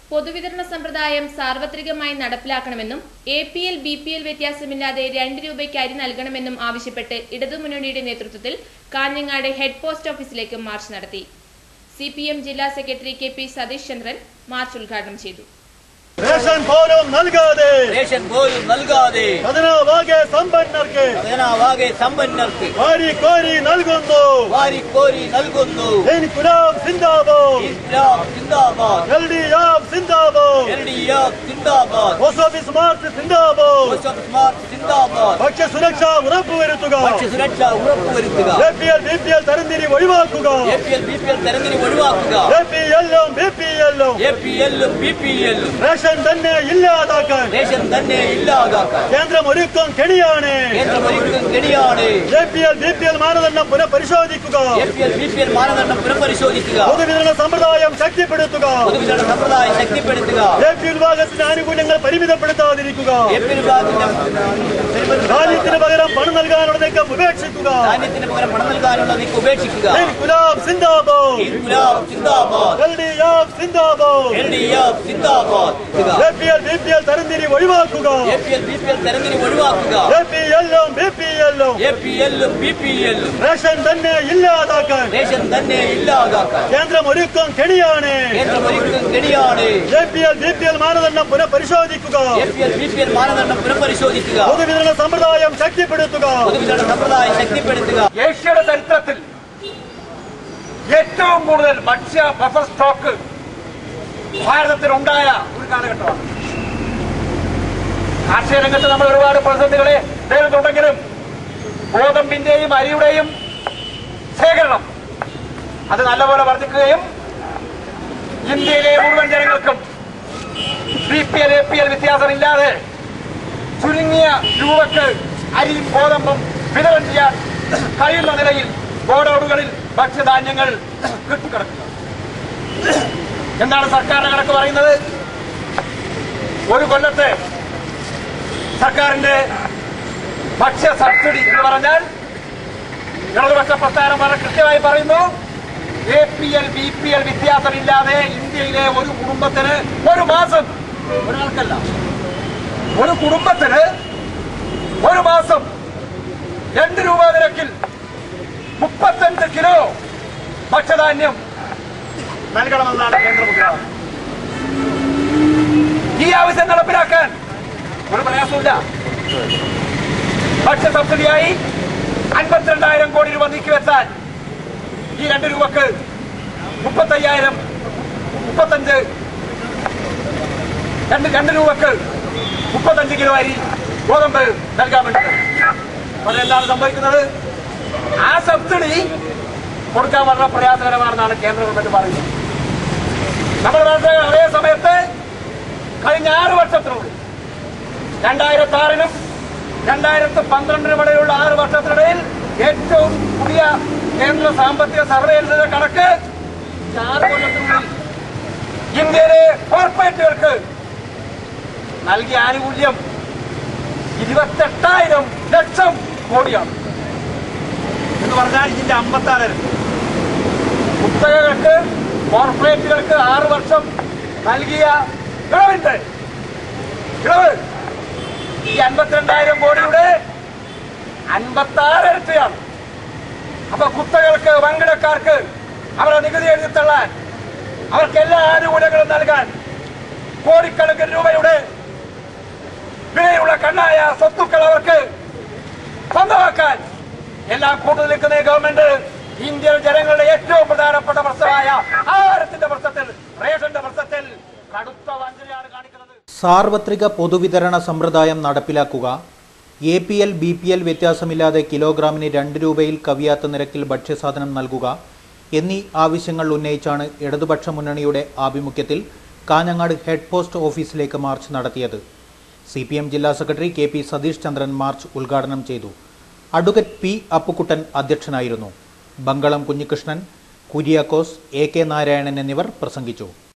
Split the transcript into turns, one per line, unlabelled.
പൊതുവിതരണ സമ്പ്രദായം സാർവത്രികമായി നടപ്പിലാക്കണമെന്നും A P L B P L വ്യത്യാസമില്ലാതെ രണ്ട് രൂപയ്ക്ക് അരി നൽകണമെന്നും ആവശ്യപ്പെട്ട് ഇടതുമുന്നണിയുടെ നേതൃത്വത്തിൽ കാഞ്ഞങ്ങാട് ഹെഡ് പോസ്റ്റ് ഓഫീസിലേക്ക് മാർച്ച് നടത്തി സി പി എം ജില്ലാ secretary K P Satish Chandran march ഉദ്ഘാടനം ചെയ്തു
റേഷൻ പോലും നൽകാതെ
റേഷൻ പോലും നൽകാതെ
ഖജനാവാകെ സമ്പന്നർക്ക്
ഖജനാവാകെ സമ്പന്നർക്ക്
വാരി കോരി നൽകുന്നു
വാരിക്കോരി നൽകുന്നു
ഇൻകുലാബ് സിന്ദാബാദ്
ഇസ്ലാം സിന്ദാബാദ്
എൽ ഡി എഫ് സിന്ദാബാദ്
എൽ ഡി എഫ് സിന്ദാബാദ്
പോസ്റ്റ് ഓഫീസ് മാർച്ച് സിന്ദാബാദ്
പോസ്റ്റ് സ്മാർട്ട് സിന്ദാബാദ്
ഭക്ഷ്യസുരക്ഷ ഉറപ്പുവരുത്തുക
ഭക്ഷ്യസുരക്ഷ ഉറപ്പുവരുത്തുക
A P L B P L തരംതിരി ഒഴിവാക്കുക
A P L B P L തെരഞ്ഞെടുപ്പ് ഒഴിവാക്കുക
എ പി എല്ലും ബി പി എല്ലും
എ പി എല്ലും ബി പി എല്ലും
റേഷൻ തന്നെ ഇല്ലാതാക്കാൻ
റേഷൻ തന്നെ ഇല്ലാതാക്കാൻ
കേന്ദ്രം ഒരുക്കം കെണിയാണ്
കേന്ദ്രം ഒരിക്കലും കെണിയാണ്
A P L B P L മാനദണ്ഡം പുനഃപരിശോധിക്കുക
A P L B P L മാനദണ്ഡം പുനഃപരിശോധിക്കുക
പൊതുവിതരണ സമ്പ്രദായം ശക്തിപ്പെടുത്തുക
പൊതുവിതരണ സമ്പ്രദായം ശക്തിപ്പെടുത്തുക
എ പി വിഭാഗത്തിന്റെ ആനുകൂല്യങ്ങൾ പരിമിതപ്പെടുത്താതിരിക്കുക
എ പി വിഭാഗത്തിന്റെ
ധാന്യത്തിന് പകരം പണം നൽകാനുള്ള നീക്കം ഉപേക്ഷിക്കുക
ധാന്യത്തിന് പകരം പണം നൽകാനുള്ള നീക്കം ഉപേക്ഷിക്കുക
ഇൻകുലാബ് സിന്ദാബാദ്
ഇൻകുലാബ് സിന്ദാബാദ്
എൽ ഡി എഫ് സിന്ദാബാദ്
എൽ ഡി എഫ് സിന്ദാബാദ്
A P L B P L തരംതിരി ഒഴിവാക്കുക
A P L B P L തെരഞ്ഞെടുപ്പ് ഒഴിവാക്കുക
എ പി എല്ലും ബി പി എല്ലും
എ പി എല്ലും ബി പി എല്ലും
റേഷൻ തന്നെ ഇല്ലാതാക്കാൻ
റേഷൻ തന്നെ ഇല്ലാതാക്കാൻ
കേന്ദ്രം ഒരുക്കം കെണിയാണ്
കേന്ദ്രം ഒരിക്കലും കെണിയാണ്
A P L B P L മാനദണ്ഡം പുനഃപരിശോധിക്കുക
A P L B P L മാനദണ്ഡം പുനഃപരിശോധിക്കുക
പൊതുവിതരണ സമ്പ്രദായം ശക്തിപ്പെടുത്തുക
പൊതുവിതരണ സമ്പ്രദായം ശക്തിപ്പെടുത്തുക
ഏഷ്യയുടെ ചരിത്രത്തിൽ ഏറ്റവും കൂടുതൽ ഭക്ഷ്യ ബഫർ സ്റ്റോക്ക് ഭാരതത്തിലുണ്ടായ ഒരു കാലഘട്ടമാണ് കാർഷിക രംഗത്ത് നമ്മൾ ഒരുപാട് പ്രതിസന്ധികളെ നേരിട്ടുണ്ടെങ്കിലും ഗോതമ്പിന്റെയും അരിയുടെയും ശേഖരണം അത് നല്ലപോലെ വർദ്ധിക്കുകയും ഇന്ത്യയിലെ മുഴുവൻ ജനങ്ങൾക്കും B P L A P L വ്യത്യാസമില്ലാതെ ചുരുങ്ങിയ രൂപക്ക് അരിയും ഗോതമ്പും വിതരണം ചെയ്യാൻ കഴിയുന്ന നിലയിൽ ഗോഡൌണുകളിൽ ഭക്ഷ്യധാന്യങ്ങൾ കെട്ടിക്കിടക്കുക എന്താണ് സർക്കാരിന്റെ കണക്ക് പറയുന്നത് ഒരു കൊല്ലത്തെ സർക്കാരിന്റെ ഭക്ഷ്യ സബ്സിഡി എന്ന് പറഞ്ഞാൽ ഇടതുപക്ഷ പ്രസ്ഥാനം വളരെ കൃത്യമായി പറയുന്നു A P L B P L വ്യത്യാസമില്ലാതെ ഇന്ത്യയിലെ ഒരു കുടുംബത്തിന് ഒരു മാസം ഒരാൾക്കല്ല ഒരു കുടുംബത്തിന് ഒരു മാസം രണ്ട് രൂപ നിരക്കിൽ മുപ്പത്തഞ്ച് കിലോ ഭക്ഷ്യധാന്യം നൽകണമെന്നാണ് കേന്ദ്ര ഉത്തരവ് ഈ ആവശ്യം നടപ്പിലാക്കാൻ ഒരു പ്രയാസമില്ല ഭക്ഷ്യ സബ്സിഡിയായി അൻപത്തിരണ്ടായിരം കോടി രൂപ നീക്കിവെച്ചാൽ ഈ രണ്ട് രൂപക്ക് മുപ്പത്തയ്യായിരം മുപ്പത്തഞ്ച് രണ്ട് രണ്ട് രൂപക്ക് മുപ്പത്തഞ്ച് കിലോ അരി ഗോതമ്പ് നൽകാൻ വേണ്ടി അതെന്താണ് സംഭവിക്കുന്നത് ആ സബ്സിഡി കൊടുക്കാൻ വളരെ പ്രയാസകരമാണെന്നാണ് കേന്ദ്ര ഗവൺമെന്റ് പറയുന്നത് നമ്മൾ മനസ്സിലാക്കുക അതേ സമയത്ത് കഴിഞ്ഞ ആറ് വർഷത്തിനുള്ളിൽ രണ്ടായിരത്തി ആറിനും രണ്ടായിരത്തി പന്ത്രണ്ടിനും ഇടയിലുള്ള ആറ് വർഷത്തിനിടയിൽ ഏറ്റവും പുതിയ കേന്ദ്ര സാമ്പത്തിക സർവേയുടെ കണക്ക് ഈ ആറ് കൊല്ലത്തിനുള്ളിൽ ഇന്ത്യയിലെ കോർപ്പറേറ്റുകൾക്ക് നൽകിയ ആനുകൂല്യം ഇരുപത്തെട്ടായിരം ലക്ഷം കോടിയാണ് എന്ന് പറഞ്ഞാൽ ഇതിന്റെ അമ്പത്താറ് കുത്തകകൾക്ക് കോർപ്പറേറ്റുകൾക്ക് ആറ് വർഷം നൽകിയ ഇളവിന്റെ ഇളവ് ഈ അൻപത്തിരണ്ടായിരം കോടിയുടെ അൻപത്തി ആറ് ഇരട്ടിയാണ് അപ്പൊ കുത്തകൾക്ക് വൻകിടക്കാർക്ക് അവരുടെ നികുതി എഴുതി തള്ളാൻ അവർക്ക് എല്ലാ ആനുകൂല്യങ്ങളും നൽകാൻ കോടിക്കണക്കിന് രൂപയുടെ വിലയുള്ള കണ്ണായ സ്വത്തുക്കൾ അവർക്ക് സ്വന്തമാക്കാൻ എല്ലാം കൂടുതൽ നിൽക്കുന്ന ഈ ഗവൺമെന്റ് ഇന്ത്യൻ ജനങ്ങളുടെ ഏറ്റവും പ്രധാനപ്പെട്ട പ്രശ്നമായ ആഹാരത്തിന്റെ പ്രശ്നത്തിൽ റേഷന്റെ പ്രശ്നത്തിൽ കടുത്ത വഞ്ചനയാണ് കാണിക്കുന്നത്
സാർവത്രിക പൊതുവിതരണ സമ്പ്രദായം നടപ്പിലാക്കുക A P L B P L വ്യത്യാസമില്ലാതെ കിലോഗ്രാമിന് രണ്ട് രൂപയിൽ കവിയാത്ത നിരക്കിൽ ഭക്ഷ്യസാധനം നൽകുക എന്നീ ആവശ്യങ്ങൾ ഉന്നയിച്ചാണ് ഇടതുപക്ഷ മുന്നണിയുടെ ആഭിമുഖ്യത്തിൽ കാഞ്ഞങ്ങാട് ഹെഡ് പോസ്റ്റ് ഓഫീസിലേക്ക് മാർച്ച് നടത്തിയത് സി പി എം ജില്ലാ secretary K P Satish Chandran march ഉദ്ഘാടനം ചെയ്തു അഡ്വക്കേറ്റ് പി അപ്പുക്കുട്ടൻ അധ്യക്ഷനായിരുന്നു ബങ്കളം കുഞ്ഞികൃഷ്ണൻ കുര്യാക്കോസ് എ കെ നാരായണൻ എന്നിവർ പ്രസംഗിച്ചു